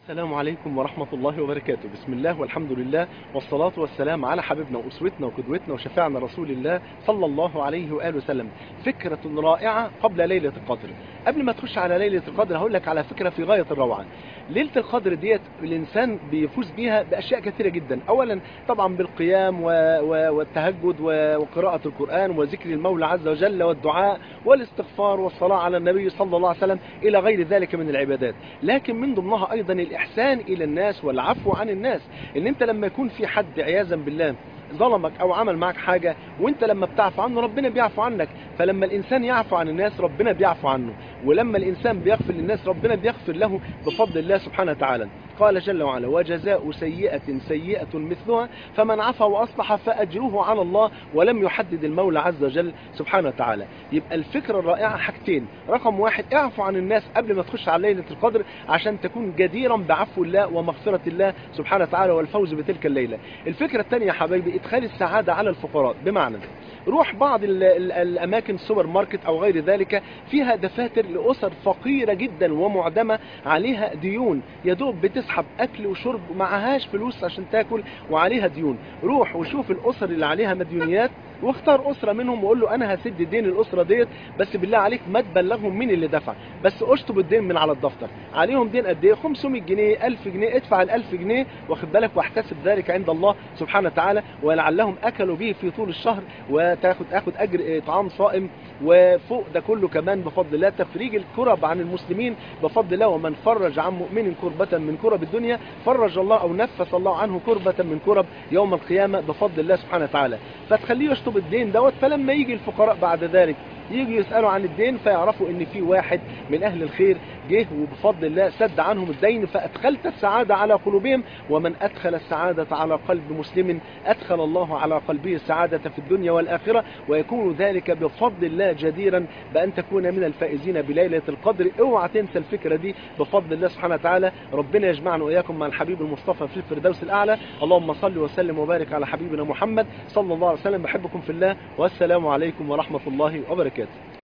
السلام عليكم ورحمة الله وبركاته بسم الله والحمد لله والصلاة والسلام على حبيبنا وأسوتنا وقدوتنا وشفاعنا رسول الله صلى الله عليه وآله وسلم فكرة رائعة قبل ليلة القدر قبل ما تخش على ليلة القدر هقول لك على فكرة في غاية الروعة ليلة القدر ديت الإنسان بيفوز بيها بأشياء كثيرة جدا أولا طبعا بالقيام و... و... والتهجد و... وقراءة القرآن وذكر المولى عز وجل والدعاء والاستغفار والصلاة على النبي صلى الله عليه وسلم إلى غير ذلك من العبادات لكن من ضمنها أيضا الإحسان إلى الناس والعفو عن الناس إن أنت لما يكون في حد عياذا بالله ظلمك او عمل معك حاجة وانت لما بتعفو عنه ربنا بيعفو عنك فلما الانسان يعفو عن الناس ربنا بيعفو عنه ولما الانسان بيغفر للناس ربنا بيغفر له بفضل الله سبحانه وتعالى قال جل وعلا وجزاء سيئة سيئة مثلها فمن عفا وأصلح فأجره على الله ولم يحدد المولى عز وجل سبحانه وتعالى يبقى الفكرة الرائعة حاجتين رقم واحد اعفو عن الناس قبل ما تخش على ليلة القدر عشان تكون جديرا بعفو الله ومغفرة الله سبحانه وتعالى والفوز بتلك الليلة الفكرة الثانية يا حبايبي ادخال السعادة على الفقراء بمعنى روح بعض ال ال الأماكن سوبر ماركت أو غير ذلك فيها دفاتر لأسر فقيرة جدا ومعدمة عليها ديون يدوب بتسحب أكل وشرب معهاش فلوس عشان تاكل وعليها ديون روح وشوف الأسر اللي عليها مديونيات واختار أسرة منهم وقول له أنا هسد دين الأسرة ديت بس بالله عليك ما تبلغهم مين اللي دفع بس اشطب الدين من على الدفتر عليهم دين قد ايه 500 جنيه 1000 جنيه ادفع ال 1000 جنيه واخد بالك واحتسب ذلك عند الله سبحانه وتعالى ولعلهم أكلوا به في طول الشهر وتاخد اخد أجر طعام صائم وفوق ده كله كمان بفضل الله تفريج الكرب عن المسلمين بفضل الله ومن فرج عن مؤمن كربة من كرب الدنيا فرج الله أو نفس الله عنه كربة من كرب يوم القيامة بفضل الله سبحانه وتعالى فتخليه يشطب الدين دوت فلما يجي الفقراء بعد ذلك يجي يسألوا عن الدين فيعرفوا ان في واحد من اهل الخير جه وبفضل الله سد عنهم الدين فادخلت السعادة على قلوبهم ومن ادخل السعادة على قلب مسلم ادخل الله على قلبه السعادة في الدنيا والاخرة ويكون ذلك بفضل الله جديرا بان تكون من الفائزين بليلة القدر اوعى تنسى الفكرة دي بفضل الله سبحانه وتعالى ربنا يجمعنا واياكم مع الحبيب المصطفى في الفردوس الاعلى اللهم صل وسلم وبارك على حبيبنا محمد صلى الله عليه وسلم بحبكم في الله والسلام عليكم ورحمة الله وبركاته